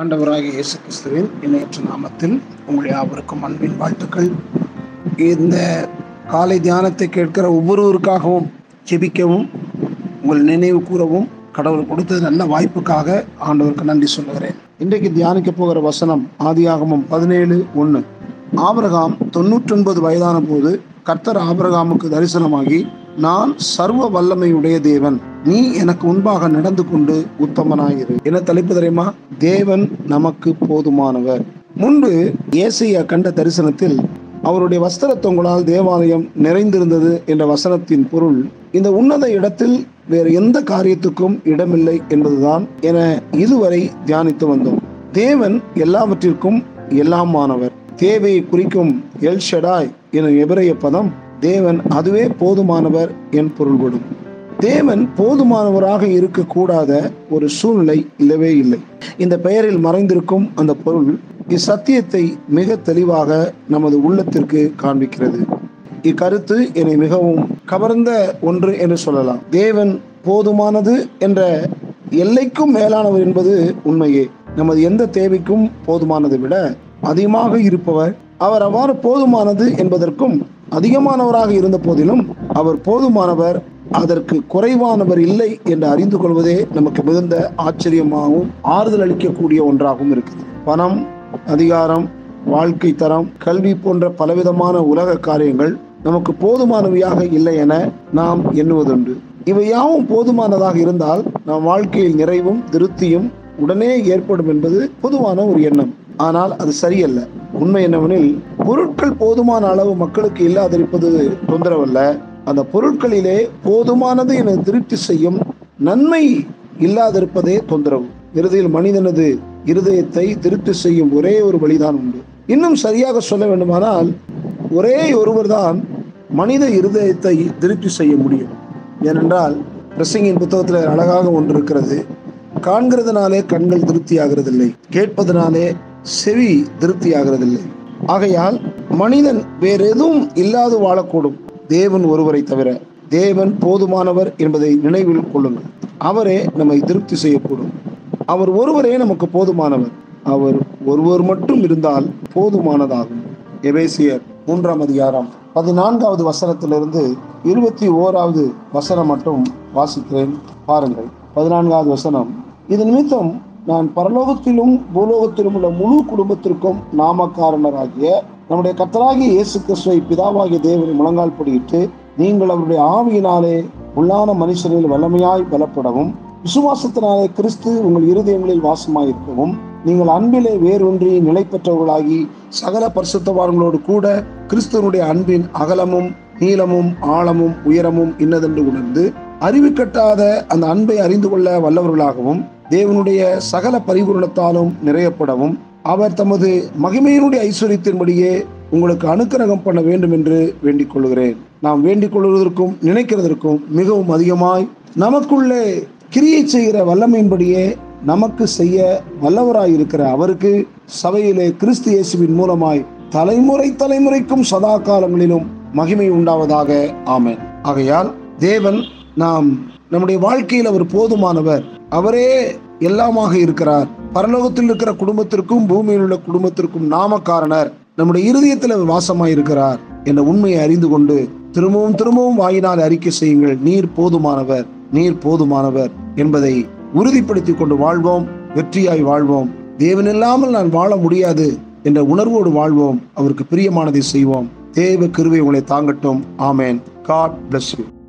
ஆண்டவராகிய இயேசு கிறிஸ்துவின் இணையற்ற நாமத்தில் உங்கள் யாவருக்கும் அன்பின் வாழ்த்துக்கள் இந்த காலை தியானத்தை கேட்கிற ஒவ்வொருவருக்காகவும் ஜெபிக்கவும் உங்கள் நினைவு கூறவும் கடவுள் கொடுத்தது நல்ல வாய்ப்புக்காக ஆண்டவருக்கு நன்றி சொல்லுகிறேன் இன்றைக்கு தியானிக்க போகிற வசனம் ஆதியாகமம் பதினேழு ஒன்று ஆபிரகாம் தொண்ணூற்றொன்பது வயதான போது கர்த்தர் ஆபிரகாமுக்கு தரிசனமாகி நான் சர்வ வல்லமையுடைய தேவன் நீ எனக்கு முன்பாக நடந்து கொண்டு உத்தமனாயிரு என்ன தலைப்பு தெரியுமா தேவன் நமக்கு போதுமானவர் முன்பு ஏசையா கண்ட தரிசனத்தில் அவருடைய வஸ்திர தொங்கலால் தேவாலயம் நிறைந்திருந்தது என்ற வசனத்தின் பொருள் இந்த உன்னத இடத்தில் வேறு எந்த காரியத்துக்கும் இடமில்லை என்பதுதான் என இதுவரை தியானித்து வந்தோம் தேவன் எல்லாவற்றிற்கும் எல்லாமானவர் தேவையை குறிக்கும் எல் ஷடாய் எனும் எபிரைய பதம் தேவன் அதுவே போதுமானவர் என் பொருள்படும் தேவன் போதுமானவராக இருக்கக்கூடாத ஒரு சூழ்நிலை இல்லவே இல்லை இந்த பெயரில் மறைந்திருக்கும் அந்த பொருள் இச்சத்தியத்தை மிக தெளிவாக நமது உள்ளத்திற்கு காண்பிக்கிறது இக்கருத்து என்னை மிகவும் கவர்ந்த ஒன்று என்று சொல்லலாம் தேவன் போதுமானது என்ற எல்லைக்கும் மேலானவர் என்பது உண்மையே நமது எந்த தேவைக்கும் போதுமானதை விட அதிகமாக இருப்பவர் அவர் அவ்வாறு போதுமானது என்பதற்கும் அதிகமானவராக இருந்த போதிலும் அவர் போதுமானவர் அதற்கு குறைவானவர் இல்லை என்று அறிந்து கொள்வதே நமக்கு மிகுந்த ஆச்சரியமாகவும் ஆறுதல் அளிக்கக்கூடிய ஒன்றாகவும் இருக்குது பணம் அதிகாரம் வாழ்க்கை தரம் கல்வி போன்ற பலவிதமான உலக காரியங்கள் நமக்கு போதுமானவையாக இல்லை என நாம் எண்ணுவதுண்டு இவை யாவும் போதுமானதாக இருந்தால் நம் வாழ்க்கையில் நிறைவும் திருப்தியும் உடனே ஏற்படும் என்பது பொதுவான ஒரு எண்ணம் ஆனால் அது சரியல்ல உண்மை என்னவெனில் பொருட்கள் போதுமான அளவு மக்களுக்கு இல்லாதிருப்பது தொந்தரவல்ல அந்த பொருட்களிலே போதுமானது என திருப்தி செய்யும் நன்மை இல்லாதிருப்பதே தொந்தரவு இறுதியில் மனிதனது இருதயத்தை திருப்தி செய்யும் ஒரே ஒரு வழிதான் உண்டு இன்னும் சரியாக சொல்ல வேண்டுமானால் ஒரே ஒருவர் தான் மனித இருதயத்தை திருப்தி செய்ய முடியும் ஏனென்றால் பிரசிங்கின் புத்தகத்தில் அழகாக ஒன்று இருக்கிறது காண்கிறதுனாலே கண்கள் திருப்தி ஆகிறதில்லை கேட்பதனாலே செவி திருப்தி ஆகிறதில்லை ஆகையால் மனிதன் வேற எதுவும் இல்லாது வாழக்கூடும் தேவன் ஒருவரை தவிர தேவன் போதுமானவர் என்பதை நினைவில் கொள்ளுங்கள் அவரே நம்மை திருப்தி செய்யக்கூடும் அவர் ஒருவரே நமக்கு போதுமானவர் அவர் ஒருவர் மட்டும் இருந்தால் போதுமானதாகும் எபேசியர் மூன்றாம் அதிகாரம் பதினான்காவது வசனத்திலிருந்து இருபத்தி ஓராவது வசனம் மட்டும் வாசிக்கிறேன் பாருங்கள் பதினான்காவது வசனம் இது நிமித்தம் நான் பரலோகத்திலும் பூலோகத்திலும் உள்ள முழு குடும்பத்திற்கும் நாமக்காரணராகிய நம்முடைய கத்தராகிய இயேசு கிறிஸ்துவை பிதாவாகிய தேவனை முழங்கால் படியிட்டு நீங்கள் அவருடைய ஆவியினாலே உள்ளான மனுஷனில் வல்லமையாய் பலப்படவும் விசுவாசத்தினாலே கிறிஸ்து உங்கள் இருதயங்களில் வாசமாயிருக்கவும் நீங்கள் அன்பிலே வேறொன்றி நிலை பெற்றவர்களாகி சகல பரிசுத்தவான்களோடு கூட கிறிஸ்துவனுடைய அன்பின் அகலமும் நீளமும் ஆழமும் உயரமும் இன்னதென்று உணர்ந்து அறிவு கட்டாத அந்த அன்பை அறிந்து கொள்ள வல்லவர்களாகவும் தேவனுடைய சகல பரிபூரணத்தாலும் நிறையப்படவும் அவர் தமது மகிமையினுடைய ஐஸ்வர்யத்தின்படியே உங்களுக்கு அனுக்கிரகம் பண்ண வேண்டும் என்று வேண்டிக் கொள்கிறேன் நாம் வேண்டிக் கொள்வதற்கும் நினைக்கிறதற்கும் மிகவும் அதிகமாய் நமக்குள்ளே கிரியை செய்கிற வல்லமையின்படியே நமக்கு செய்ய வல்லவராய் இருக்கிற அவருக்கு சபையிலே கிறிஸ்து இயேசுவின் மூலமாய் தலைமுறை தலைமுறைக்கும் சதா காலங்களிலும் மகிமை உண்டாவதாக ஆமேன் ஆகையால் தேவன் நாம் நம்முடைய வாழ்க்கையில் அவர் போதுமானவர் அவரே எல்லாமாக இருக்கிறார் பரலோகத்தில் இருக்கிற குடும்பத்திற்கும் பூமியில் உள்ள குடும்பத்திற்கும் நாமக்காரணர் நம்முடைய இருதயத்தில் அவர் வாசமாய் இருக்கிறார் என்ற உண்மையை அறிந்து கொண்டு திரும்பவும் திரும்பவும் வாயினால் அறிக்கை செய்யுங்கள் நீர் போதுமானவர் நீர் போதுமானவர் என்பதை உறுதிப்படுத்திக் கொண்டு வாழ்வோம் வெற்றியாய் வாழ்வோம் தேவன் இல்லாமல் நான் வாழ முடியாது என்ற உணர்வோடு வாழ்வோம் அவருக்கு பிரியமானதை செய்வோம் தேவ கிருவை உங்களை தாங்கட்டும் ஆமேன் காட் பிளஸ் யூ